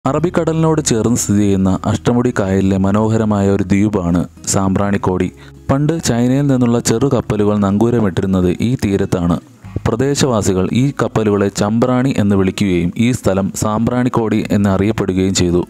അറബിക്കടലിനോട് ചേർന്ന് സ്ഥിതി ചെയ്യുന്ന അഷ്ടമുടി കായലിലെ മനോഹരമായ ഒരു ദ്വീപാണ് സാമ്പ്രാണിക്കോടി പണ്ട് ചൈനയിൽ നിന്നുള്ള ചെറു കപ്പലുകൾ നങ്കൂരമിട്ടിരുന്നത് ഈ തീരത്താണ് പ്രദേശവാസികൾ ഈ കപ്പലുകളെ ചമ്പ്രാണി എന്ന് വിളിക്കുകയും ഈ സ്ഥലം സാമ്പ്രാണിക്കോടി എന്ന് അറിയപ്പെടുകയും ചെയ്തു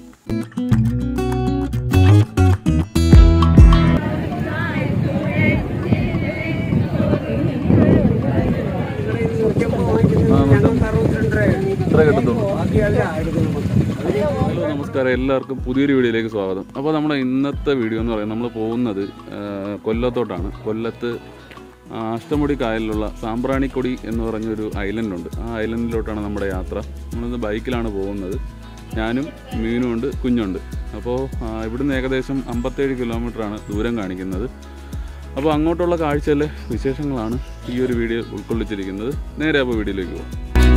ഹലോ നമസ്കാരം എല്ലാവർക്കും പുതിയൊരു വീഡിയോയിലേക്ക് സ്വാഗതം അപ്പോൾ നമ്മുടെ ഇന്നത്തെ വീഡിയോ എന്ന് പറയുന്നത് നമ്മൾ പോകുന്നത് ആ, കൊല്ലത്തോട്ടാണ് കൊല്ലത്ത് ആ, അഷ്ടമുടി കായലിലുള്ള സാമ്പ്രാണിക്കൊടി എന്ന് പറഞ്ഞൊരു ഐലൻഡ് ഉണ്ട് ആ ഐലൻഡിലോട്ടാണ് നമ്മുടെ യാത്ര നമ്മളിന്ന് ബൈക്കിലാണ് പോകുന്നത് ഞാനും മീനും ഉണ്ട് കുഞ്ഞുണ്ട് അപ്പോൾ ആ, ഇവിടുന്ന് ഏകദേശം അമ്പത്തേഴ് കിലോമീറ്ററാണ് ദൂരം കാണിക്കുന്നത് അപ്പോൾ അങ്ങോട്ടുള്ള കാഴ്ചയിലെ വിശേഷങ്ങളാണ് ഈ ഒരു വീഡിയോ ഉൾക്കൊള്ളിച്ചിരിക്കുന്നത് നേരെ അപ്പോൾ വീഡിയോയിലേക്ക് പോകും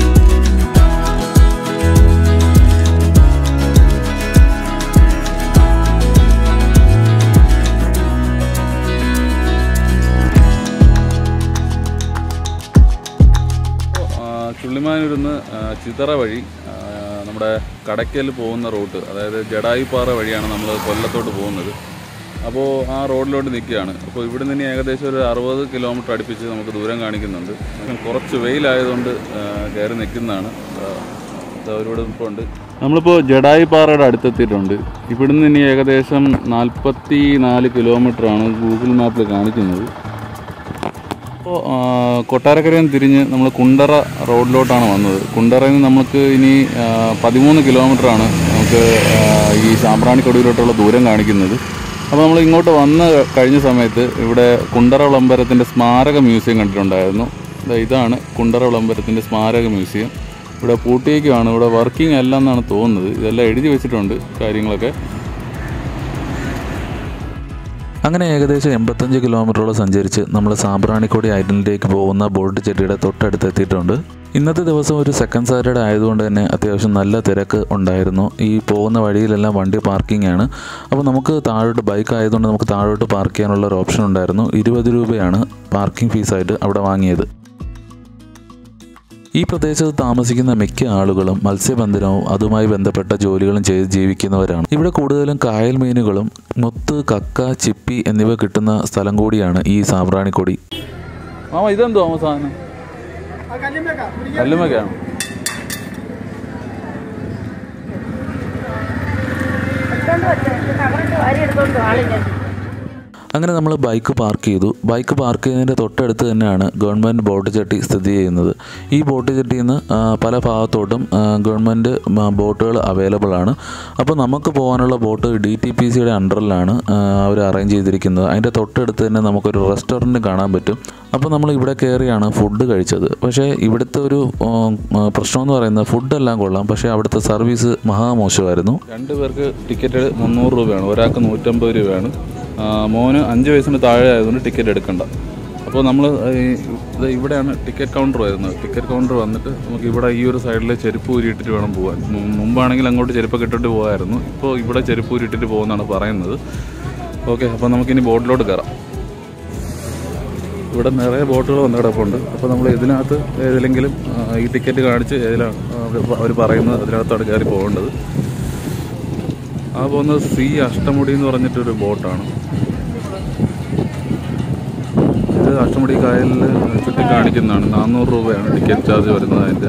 ആ, ചുള്ളിമാനൂരിന്ന് ആ, ചിതറ വഴി ആ, നമ്മുടെ കടയ്ക്കൽ പോകുന്ന റൂട്ട് അതായത് ജഡായിപ്പാറ വഴിയാണ് നമ്മൾ കൊല്ലത്തോട്ട് പോകുന്നത് അപ്പോൾ ആ റോഡിലോട്ട് നിൽക്കുകയാണ് അപ്പോൾ ഇവിടെ നിന്ന് ഏകദേശം ഒരു അറുപത് കിലോമീറ്റർ അടുപ്പിച്ച് നമുക്ക് ദൂരം കാണിക്കുന്നുണ്ട് അപ്പം കുറച്ച് വെയിലായതുകൊണ്ട് ആ, കയറി നിൽക്കുന്നതാണ് ഒരുപാട് ഇപ്പോൾ ഉണ്ട് നമ്മളിപ്പോൾ ജഡായിപ്പാറയുടെ അടുത്തെത്തിയിട്ടുണ്ട് ഇവിടുന്ന് ഇനി ഏകദേശം നാൽപ്പത്തി നാല് കിലോമീറ്ററാണ് ഗൂഗിൾ മാപ്പിൽ കാണിക്കുന്നത് അപ്പോൾ കൊട്ടാരക്കരയിൽ നിന്ന് തിരിഞ്ഞ് നമ്മൾ കുണ്ടറ റോഡിലോട്ടാണ് വന്നത് കുണ്ടറയിൽ നിന്ന് നമുക്ക് ഇനി ആ, പതിമൂന്ന് കിലോമീറ്ററാണ് നമുക്ക് ആ, ഈ സാമ്പ്രാണിക്കൊടിയിലോട്ടുള്ള ദൂരം കാണിക്കുന്നത് അപ്പോൾ നമ്മൾ ഇങ്ങോട്ട് വന്ന് കഴിഞ്ഞ സമയത്ത് ഇവിടെ കുണ്ടറ വിളംബരത്തിൻ്റെ സ്മാരക മ്യൂസിയം കണ്ടിട്ടുണ്ടായിരുന്നു ദാ ഇതാണ് കുണ്ടറ വിളംബരത്തിൻ്റെ സ്മാരക മ്യൂസിയം ഇവിടെ പൂട്ടിയേക്കുമാണ് ഇവിടെ വർക്കിംഗ് അല്ല എന്നാണ് തോന്നുന്നത് ഇതെല്ലാം എഴുതി വെച്ചിട്ടുണ്ട് കാര്യങ്ങളൊക്കെ അങ്ങനെ ഏകദേശം എൺപത്തഞ്ച് കിലോമീറ്ററോളം സഞ്ചരിച്ച് നമ്മൾ സാമ്പ്രാണിക്കോടി ഐലൻഡിലേക്ക് പോകുന്ന ബോട്ട് ചെട്ടിയുടെ തൊട്ടടുത്ത് എത്തിയിട്ടുണ്ട് ഇന്നത്തെ ദിവസം ഒരു സെക്കൻഡ് സാറ്റർഡേ ആയതുകൊണ്ട് തന്നെ അത്യാവശ്യം നല്ല തിരക്ക് ഉണ്ടായിരുന്നു ഈ പോകുന്ന വഴിയിലെല്ലാം വണ്ടി പാർക്കിംഗ് ആണ് അപ്പോൾ നമുക്ക് താഴോട്ട് ബൈക്ക് ആയതുകൊണ്ട് നമുക്ക് താഴോട്ട് പാർക്ക് ചെയ്യാനുള്ള ഒരു ഓപ്ഷൻ ഉണ്ടായിരുന്നു ഇരുപത് രൂപയാണ് പാർക്കിംഗ് ഫീസായിട്ട് അവിടെ വാങ്ങിയത് ഈ പ്രദേശത്ത് താമസിക്കുന്ന മിക്ക ആളുകളും മത്സ്യബന്ധനവും അതുമായി ബന്ധപ്പെട്ട ജോലികളും ചെയ്ത് ജീവിക്കുന്നവരാണ് ഇവിടെ കൂടുതലും കായൽ മീനുകളും മുത്ത് കക്ക ചിപ്പി എന്നിവ കിട്ടുന്ന സ്ഥലം കൂടിയാണ് ഈ സാമ്പ്രാണിക്കൊടി മാമ ഇതെന്തോ മാമ സാധനം കല്ലുമൊക്കെയാണ് എടുത്തോണ്ട് വെച്ചോ കവറിട്ട് വാരി എടുത്തോണ്ട് ആളില്ല അങ്ങനെ നമ്മൾ ബൈക്ക് പാർക്ക് ചെയ്തു ബൈക്ക് പാർക്ക് ചെയ്യുന്നതിൻ്റെ തൊട്ടടുത്ത് തന്നെയാണ് ഗവൺമെൻറ് ബോട്ട് ചട്ടി സ്ഥിതി ചെയ്യുന്നത് ഈ ബോട്ട് ചട്ടിയിൽ നിന്ന് ആ, പല ഭാഗത്തോട്ടും ആ, ഗവൺമെൻറ് മ, ബോട്ടുകൾ അവൈലബിൾ ആണ് അപ്പോൾ നമുക്ക് പോകാനുള്ള ബോട്ട് ഡി ടി പി സിയുടെ അണ്ടറിലാണ് അവർ അറേഞ്ച് ചെയ്തിരിക്കുന്നത് അതിൻ്റെ തൊട്ടടുത്ത് തന്നെ നമുക്കൊരു റെസ്റ്റോറൻറ്റ് കാണാൻ പറ്റും അപ്പോൾ നമ്മൾ ഇവിടെ കയറിയാണ് ഫുഡ് കഴിച്ചത് പക്ഷേ ഇവിടുത്തെ ഒരു ഉം, ആ, പ്രശ്നം എന്ന് പറയുന്നത് ഫുഡെല്ലാം കൊള്ളാം പക്ഷേ അവിടുത്തെ സർവീസ് മഹാമോശമായിരുന്നു രണ്ട് പേർക്ക് ടിക്കറ്റ് മുന്നൂറ് രൂപയാണ് ഒരാൾക്ക് നൂറ്റമ്പത് രൂപയാണ് ആ, മോന് അഞ്ച് വയസ്സിന് താഴെ ആയതുകൊണ്ട് ടിക്കറ്റ് എടുക്കണ്ട അപ്പോൾ നമ്മൾ ഇത് ഇവിടെയാണ് ടിക്കറ്റ് കൗണ്ടർ വരുന്നത് ടിക്കറ്റ് കൗണ്ടർ വന്നിട്ട് നമുക്ക് ഇവിടെ ഈ ഒരു സൈഡിൽ ചെരുപ്പ് ഊരിയിട്ടിട്ട് വേണം പോകാൻ മു- മുമ്പാണെങ്കിൽ അങ്ങോട്ട് ചെരുപ്പൊക്കെ ഇട്ടിട്ട് പോകാമായിരുന്നു ഇപ്പോൾ ഇവിടെ ചെരുപ്പ് ഊരിയിട്ടിട്ട് പോകുമെന്നാണ് പറയുന്നത് ഓക്കെ അപ്പോൾ നമുക്കിനി ബോട്ടിലോട്ട് കയറാം ഇവിടെ നിറയെ ബോട്ടുകൾ വന്ന് കിടപ്പുണ്ട് അപ്പോൾ നമ്മൾ ഇതിനകത്ത് ഏതിലെങ്കിലും ആ, ഈ ടിക്കറ്റ് കാണിച്ച് ഏതിലാണ് അവർ പറയുന്നത് അതിനകത്താണ് കയറി പോകേണ്ടത് ആ പോകുന്നത് സി അഷ്ടമുടി എന്ന് പറഞ്ഞിട്ടൊരു ബോട്ടാണ് ഇത് അഷ്ടമുടി കായലിൽ ചുറ്റി കാണിക്കുന്നതാണ് നാനൂറ് രൂപയാണ് ടിക്കറ്റ് ചാർജ് വരുന്നത് അതിൻ്റെ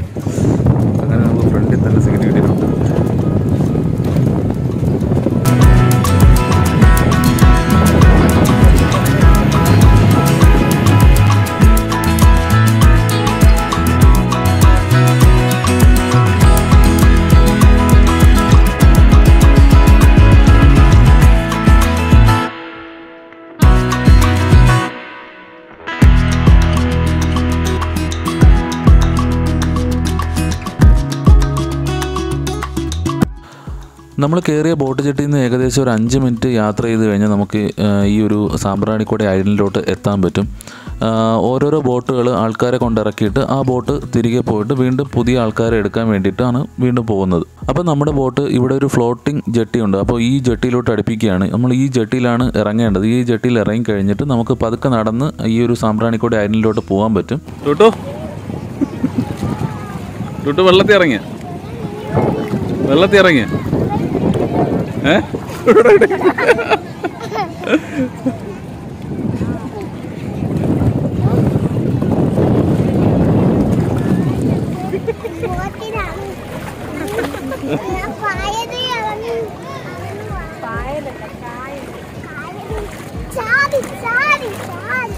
അങ്ങനെ നമുക്ക് ഫ്രണ്ടിൽ തന്നെ സീറ്റ് കിട്ടിയിട്ടുണ്ട് നമ്മൾ കയറിയ ബോട്ട് ജെട്ടിയിൽ നിന്ന് ഏകദേശം ഒരു അഞ്ച് മിനിറ്റ് യാത്ര ചെയ്ത് കഴിഞ്ഞാൽ നമുക്ക് ആ, ഈ ഒരു സാമ്പ്രാണിക്കോടെ ഐലൻഡിലോട്ട് എത്താൻ പറ്റും ആ, ഓരോരോ ബോട്ടുകൾ ആൾക്കാരെ കൊണ്ടിറക്കിയിട്ട് ആ ബോട്ട് തിരികെ പോയിട്ട് വീണ്ടും പുതിയ ആൾക്കാരെ എടുക്കാൻ വേണ്ടിയിട്ടാണ് വീണ്ടും പോകുന്നത് അപ്പോൾ നമ്മുടെ ബോട്ട് ഇവിടെ ഒരു ഫ്ലോട്ടിംഗ് ജെട്ടിയുണ്ട് അപ്പോൾ ഈ ജെട്ടിയിലോട്ട് അടുപ്പിക്കുകയാണ് നമ്മൾ ഈ ജെട്ടിയിലാണ് ഇറങ്ങേണ്ടത് ഈ ജെട്ടിയിൽ ഇറങ്ങി കഴിഞ്ഞിട്ട് നമുക്ക് പതുക്കെ നടന്ന് ഈ ഒരു സാമ്പ്രാണിക്കോടെ ഐലൻഡിലോട്ട് പോകാൻ പറ്റും ടുട്ടു ടുട്ടു വെള്ളത്തിൽ ഇറങ്ങിയ വെള്ളത്തിൽ ഇറങ്ങിയ ഏ ചാടി ചാടി ചാടി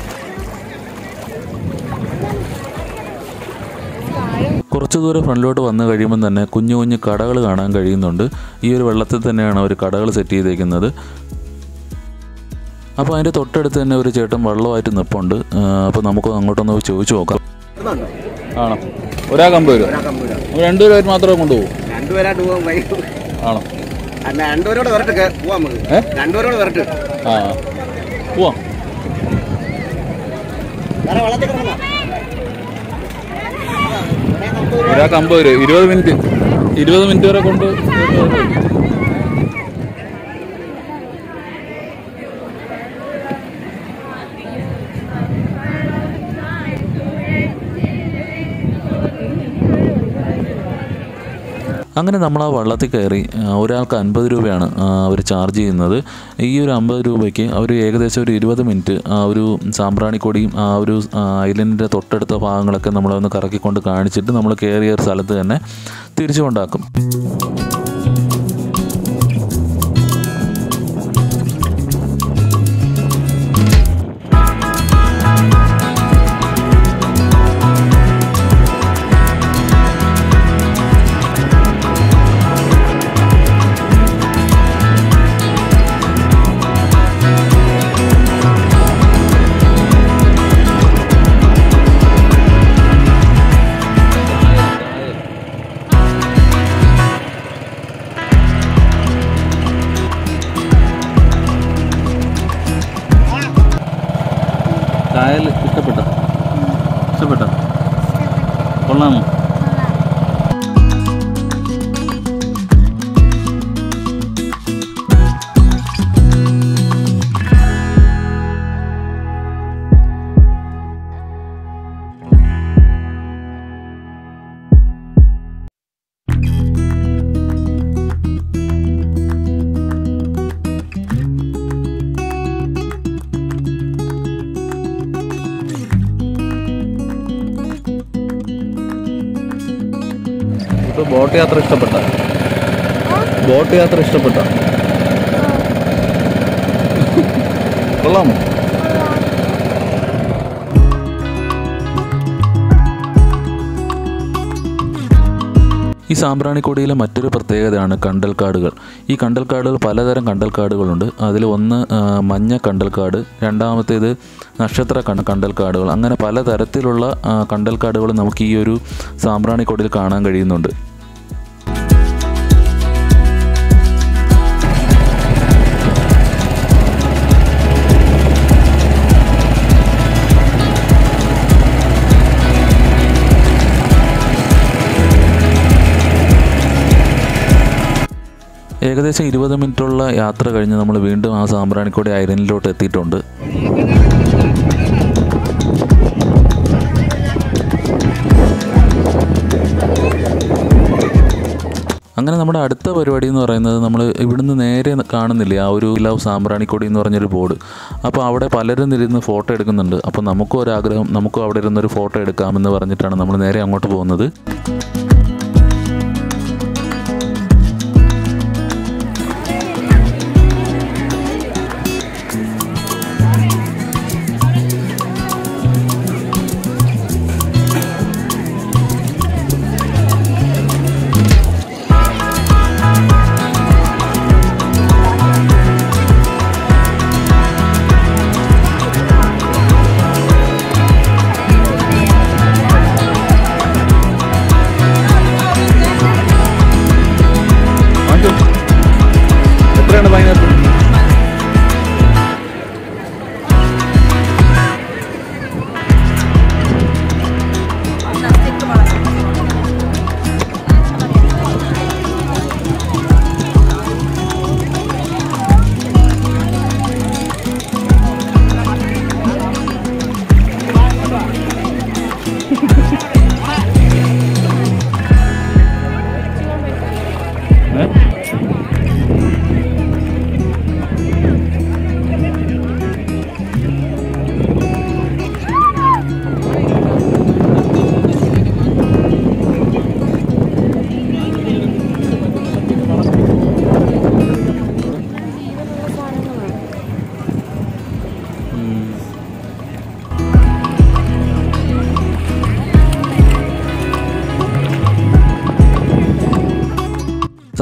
കുറച്ച് ദൂരം ഫ്രണ്ടിലോട്ട് വന്നു കഴിയുമ്പോൾ തന്നെ കുഞ്ഞു കുഞ്ഞു കടകൾ കാണാൻ കഴിയുന്നുണ്ട് ഈ ഒരു വെള്ളത്തിൽ തന്നെയാണ് അവർ കടകൾ സെറ്റ് ചെയ്തേക്കുന്നത് അപ്പോൾ അതിൻ്റെ തൊട്ടടുത്ത് തന്നെ ഒരു ചേട്ടൻ വെള്ളമായിട്ട് നിൽപ്പുണ്ട് അപ്പോൾ നമുക്ക് അങ്ങോട്ടൊന്ന് ചോദിച്ചു നോക്കാം ആണോ ഒരാൾക്ക് അമ്പത് രൂപ അപ്പോൾ രണ്ടുപേരും മാത്രമേ കൊണ്ടുപോകും രണ്ടുപേരായിട്ട് പോകാൻ വൈകി ആണോ അല്ല രണ്ടുപേരോട് വരട്ടെ കേ- പോവാം നമുക്ക് ഏ? രണ്ടുപേരോട് വരട്ടെ ആ പോവാം വേറെ വെള്ളത്തിൽ കിടക്കണോ? ഒരാൾക്ക് അമ്പത് രൂപ ഇരുപത് മിനിറ്റ് ഇരുപത് മിനിറ്റ് വരെ കൊണ്ട് അങ്ങനെ നമ്മൾ ആ വള്ളത്തിൽ കയറി ആ, ഒരാൾക്ക് അൻപത് രൂപയാണ് അവർ ചാർജ് ചെയ്യുന്നത് ഈ ഒരു അമ്പത് രൂപയ്ക്ക് അവർ ഏകദേശം ഒരു ഇരുപത് മിനിറ്റ് ആ ഒരു സാമ്പ്രാണിക്കൊടിയും ആ ഒരു ഐലൻഡിൻ്റെ തൊട്ടടുത്ത ഭാഗങ്ങളൊക്കെ നമ്മളൊന്ന് കറക്കിക്കൊണ്ട് കാണിച്ചിട്ട് നമ്മൾ കയറിയ ഒരു സ്ഥലത്ത് തന്നെ തിരിച്ചു കൊണ്ടാക്കും കായൽ ഇഷ്ടപ്പെട്ട ഇഷ്ടപ്പെട്ട കൊള്ളാമോ ഇപ്പോൾ ബോട്ട് യാത്ര ഇഷ്ടപ്പെട്ട ബോട്ട് യാത്ര ഇഷ്ടപ്പെട്ട കൊള്ളാമോ ഈ സാമ്പ്രാണിക്കൊടിയിലെ മറ്റൊരു പ്രത്യേകതയാണ് കണ്ടൽക്കാടുകൾ ഈ കണ്ടൽക്കാടുകൾ പലതരം കണ്ടൽക്കാടുകളുണ്ട് അതിൽ ഒന്ന് ആ, മഞ്ഞ കണ്ടൽക്കാട് രണ്ടാമത്തേത് നക്ഷത്ര കണ്ട കണ്ടൽക്കാടുകൾ അങ്ങനെ പലതരത്തിലുള്ള ആ, കണ്ടൽക്കാടുകൾ നമുക്ക് ഈ ഒരു സാമ്പ്രാണിക്കൊടിയിൽ കാണാൻ കഴിയുന്നുണ്ട് ഏകദേശം ഇരുപത് മിനിറ്റുള്ള യാത്ര കഴിഞ്ഞ് നമ്മൾ വീണ്ടും ആ സാമ്പ്രാണിക്കോടി ഐലൻഡിലോട്ട് എത്തിയിട്ടുണ്ട് അങ്ങനെ നമ്മുടെ അടുത്ത പരിപാടി എന്ന് പറയുന്നത് നമ്മൾ ഇവിടുന്ന് നേരെ കാണുന്നില്ലേ ആ ഒരു ലവ് സാമ്പ്രാണിക്കൊടി എന്ന് പറഞ്ഞൊരു ബോർഡ് അപ്പോൾ അവിടെ പലരും ഇരുന്ന് ഫോട്ടോ എടുക്കുന്നുണ്ട് അപ്പോൾ നമുക്കും ഒരാഗ്രഹം നമുക്കും അവിടെ ഇരുന്നൊരു ഫോട്ടോ എടുക്കാമെന്ന് പറഞ്ഞിട്ടാണ് നമ്മൾ നേരെ അങ്ങോട്ട് പോകുന്നത് വാങ്ങിച്ചോ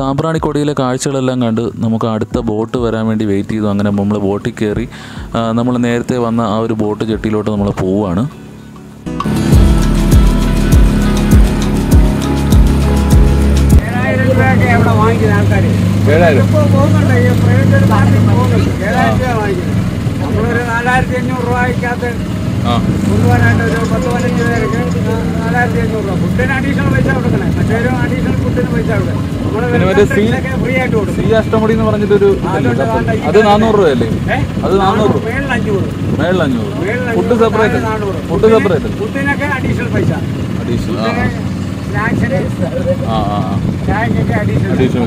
സാമ്പ്രാണിക്കൊടിയിലെ കാഴ്ചകളെല്ലാം കണ്ട് നമുക്ക് അടുത്ത ബോട്ട് വരാൻ വേണ്ടി വെയിറ്റ് ചെയ്തു അങ്ങനെ നമ്മൾ ബോട്ടിൽ കയറി നമ്മൾ നേരത്തെ വന്ന ആ ഒരു ബോട്ട് ജെട്ടിയിലോട്ട് നമ്മൾ പോവുകയാണ് ഏഴായിരം രൂപയൊക്കെ അവിടെ വാങ്ങിക്കുന്ന ആൾക്കാർ ഏഴായിരം ഇപ്പോൾ പോകുന്നുണ്ട് ഈ പ്രൈവറ്റ് നാട്ടിൽ പോകുന്നുണ്ട് ഏഴായിരം രൂപ വാങ്ങിക്കുന്നത് നമ്മളൊരു നാലായിരത്തി അഞ്ഞൂറ് രൂപയ്ക്കകത്ത് ആ കൊണ്ടുപോകാനായിട്ട് ഒരു പത്ത് പതിനഞ്ച് പേർക്ക് നാലായിരത്തി അഞ്ഞൂറ് രൂപ ഫുഡിന് അഡീഷണൽ പൈസ കൊടുക്കണേ മറ്റേരും അഡീഷണൽ ഫുഡിന് പൈസ കൊടുക്കണം പിന്നെ മറ്റേ സീ- നമ്മൾ ഫ്രീ ആയിട്ട് കൊടുക്കും സി അഷ്ടമുടി എന്ന് പറഞ്ഞിട്ടൊരു അതുകൊണ്ട് വേണ്ട ഈ അത് നാനൂറ് രൂപയല്ലേ ഏഹ് അത് നാനൂറ് രൂപ മേളിൽ അഞ്ഞൂറ് മേളിൽ അഞ്ഞൂറ് മേളിൽ ഫുഡ് അഞ്ഞൂറ്, സെപ്പറേറ്റ് താഴെ നാനൂറ്. ഫുഡ് സെപ്പറേറ്റ് ഫുഡിനൊക്കെ അഡീഷണൽ പൈസ അഡീഷണൽ ആ സ്നാക്സിന് ആ ആ ആ ചായക്കൊക്കെ അഡീഷണൽ അഡീഷണൽ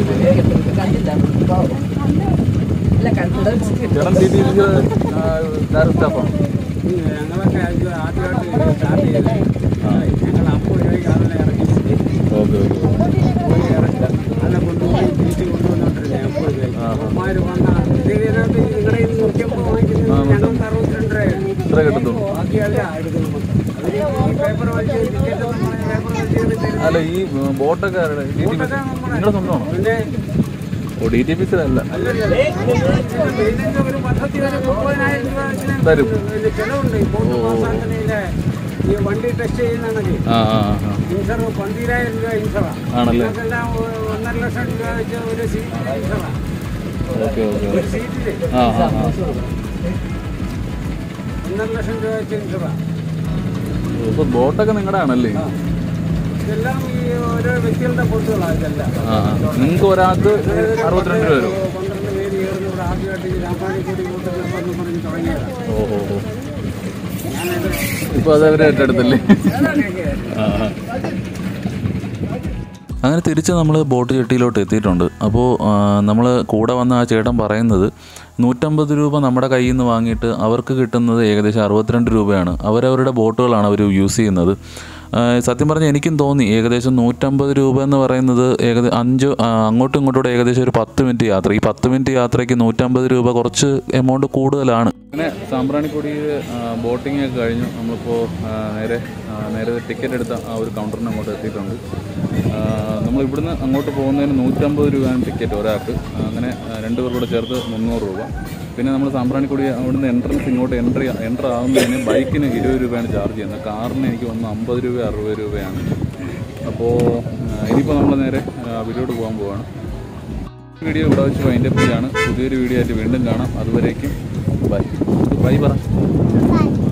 ചേട്ടൻ ടി ടി ഡയറക്റ്റ് സ്റ്റാഫാണ് ഞങ്ങളൊക്കെ അത് ആദ്യമായിട്ട് സ്റ്റാർട്ട് ചെയ്തത് ഞങ്ങൾ അമ്പത് രൂപയ്ക്ക് അതിനെ ഇറക്കി ഓക്കെ ഓക്കെ പോയി ഇറക്കി അതിനെ കൊണ്ടുപോയി തിരിച്ച് കൊണ്ടുവന്നോണ്ടിരുന്നത് അമ്പത് രൂപയ്ക്ക് അമ്മമാർ വന്ന ഇതിനകത്ത് നിങ്ങളുടെ ഇത് നൂറ്റമ്പത് വാങ്ങിക്കുന്നത് ഞങ്ങൾക്ക് അറുപത്തിരണ്ട് രൂപയാണ് ഇത്ര കിട്ടത്തുള്ളൂ ബാക്കിയല്ല എടുക്കുന്നത് അതിന് ഈ പേപ്പർ വലിച്ച് ടിക്കറ്റ് നമ്മൾ പേപ്പർ വലിച്ച് തരുന്നത് അല്ല ഈ ബോട്ടൊക്കെ ഡി ടി പി ഇതൊക്കെ നമ്മുടെ നിങ്ങളുടെ സ്വന്തമാണോ പിന്നെ ഓ ഡി ടി പി സിലല്ല ഇതിന്റെ ഒരു പദ്ധതി ഒരു മുപ്പതിനായിരം രൂപ വെച്ചിന് തരും ഇതിന് ചെലവുണ്ട് ഈ ബോട്ട് പാസ്സാക്കുന്നതിന്റെ ഈ വണ്ടി ടെസ്റ്റ് ചെയ്യുന്നതാണെങ്കിൽ ആ ആ ആ ഇൻഷർ പന്തിരായിരം രൂപ ഇൻഷറാണ് ആണല്ലേ ഇതെല്ലാം ഒന്നര ലക്ഷം രൂപ വെച്ച് ഒരു സീറ്റിന് ഇൻഷറാണ് ഓക്കെ ഓക്കെ ഒരു സീറ്റിന് ആ ആ ആ ഒന്നര ലക്ഷം രൂപ വെച്ച് ഇൻഷറാണ് ഇപ്പൊ ബോട്ടൊക്കെ നിങ്ങളുടെ ആണല്ലേ ഇതെല്ലാം ഈ ഓരോ വ്യക്തികളുടെ ബോട്ടുകളാണ് ഇതെല്ലാം ആ നിങ്ങൾക്ക് ഒരാൾക്ക് അറുപത്തിരണ്ട് രൂപ വരും പന്ത്രണ്ട് പേര് ചേർന്ന് ഇവിടെ ആദ്യമായിട്ട് ഈ രാമായണക്കൂടി ബോട്ട് ക്ലബ്ബെന്ന് പറഞ്ഞ് തുടങ്ങിയതാണ് ഓ ഓ ഓ ഞാനത് ഇപ്പൊ അത് അവര് ഏറ്റെടുത്തല്ലേ ആ ആ അങ്ങനെ തിരിച്ച് നമ്മൾ ബോട്ട് ജെട്ടിയിലോട്ട് എത്തിയിട്ടുണ്ട് അപ്പോൾ നമ്മൾ കൂടെ വന്ന ആ ചേട്ടൻ പറയുന്നത് നൂറ്റമ്പത് രൂപ നമ്മുടെ കയ്യിൽ നിന്ന് വാങ്ങിയിട്ട് അവർക്ക് കിട്ടുന്നത് ഏകദേശം അറുപത്തിരണ്ട് രൂപയാണ് അവരവരുടെ ബോട്ടുകളാണ് അവർ യൂസ് ചെയ്യുന്നത് ആ, സത്യം പറഞ്ഞാൽ എനിക്കും തോന്നി ഏകദേശം നൂറ്റമ്പത് രൂപ എന്ന് പറയുന്നത് ഏകദേശം അഞ്ച് ആ, അങ്ങോട്ടും ഇങ്ങോട്ടും ഏകദേശം ഒരു പത്ത് മിനിറ്റ് യാത്ര ഈ പത്ത് മിനിറ്റ് യാത്രയ്ക്ക് നൂറ്റമ്പത് രൂപ കുറച്ച് എമൗണ്ട് കൂടുതലാണ് അങ്ങനെ സാമ്പ്രാണിക്കൊടിയിൽ ബോട്ടിംഗ് ഒക്കെ കഴിഞ്ഞു നമ്മളിപ്പോൾ നേരെ ആ, നേരെ ടിക്കറ്റ് എടുത്ത ആ ഒരു കൗണ്ടറിന് അങ്ങോട്ട് എത്തിയിട്ടുണ്ട് ആ, നമ്മൾ ഇവിടുന്ന് അങ്ങോട്ട് പോകുന്നതിന് നൂറ്റമ്പത് രൂപയാണ് ടിക്കറ്റ് ഒരാൾക്ക് ആ, അങ്ങനെ ആ, രണ്ട് പേർ കൂടെ ചേർത്ത് മുന്നൂറ് രൂപ പിന്നെ നമ്മൾ സാമ്പ്രാണിക്കൊടി അവിടുന്ന് എൻട്രൻസ് ഇങ്ങോട്ട് എൻട്രി എൻ്റർ ആകുന്നതിന് ബൈക്കിന് ഇരുപത് രൂപയാണ് ചാർജ് ചെയ്യുന്നത് കാറിന് എനിക്ക് വന്ന് അമ്പത് രൂപ അറുപത് രൂപയാണ് അപ്പോൾ ഇനിയിപ്പോൾ നമ്മൾ നേരെ ആ, വീട്ടിലോട്ട് പോകാൻ പോവാണ് വീഡിയോ ഇവിടെ വെച്ച് വൈൻഡ് അപ്പ് ചെയ്യാണ് പുതിയൊരു വീഡിയോ ആയിട്ട് വീണ്ടും കാണാം അതുവരേക്കും ബൈ ബൈ പറ Bye.